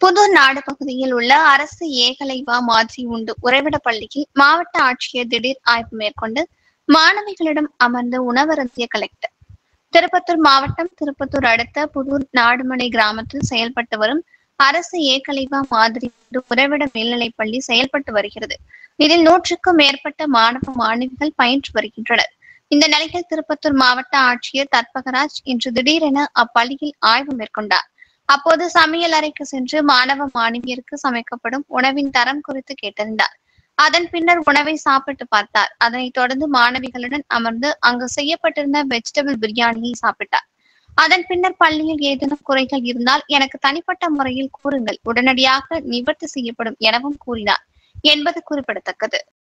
புதூர் நாடு பகுதியில் உள்ள அரசு ஏகலைவா மாதிரி உண்டு உறைவிட பள்ளியில் மாவட்ட ஆட்சியர் திடீர் ஆய்வு மேற்கொண்டு மாணவிகளிடம் அமர்ந்து உணவருந்திய கலெக்டர் திருப்பத்தூர் மாவட்டம் திருப்பத்தூர் அடுத்த புதூர் நாடுமனை கிராமத்தில் செயல்பட்டு வரும் அரசு ஏகலைவா மாதிரி உண்டு உறைவிட மேல்நிலைப் பள்ளி செயல்பட்டு வருகிறது இதில் நூற்றுக்கும் மேற்பட்ட மாணவ மாணவிகள் பயின்று வருகின்றனர் இந்த நிலையில் திருப்பத்தூர் மாவட்ட ஆட்சியர் தர்பகராஜ் இன்று திடீரென அப்பள்ளியில் ஆய்வு மேற்கொண்டார் அப்போது சமையல் அறைக்கு சென்று மாணவ மாணவியருக்கு சமைக்கப்படும் உணவின் தரம் குறித்து கேட்டறிந்தார் அதன் பின்னர் உணவை சாப்பிட்டு பார்த்தார் அதனைத் தொடர்ந்து மாணவிகளுடன் அமர்ந்து அங்கு செய்யப்பட்டிருந்த வெஜிடபிள் பிரியாணியை சாப்பிட்டார் அதன் பின்னர் பள்ளியில் ஏதேனும் குறைகள் இருந்தால் எனக்கு தனிப்பட்ட முறையில் கூறுங்கள் உடனடியாக நிவர்த்தி செய்யப்படும் எனவும் கூறினார் என்பது குறிப்பிடத்தக்கது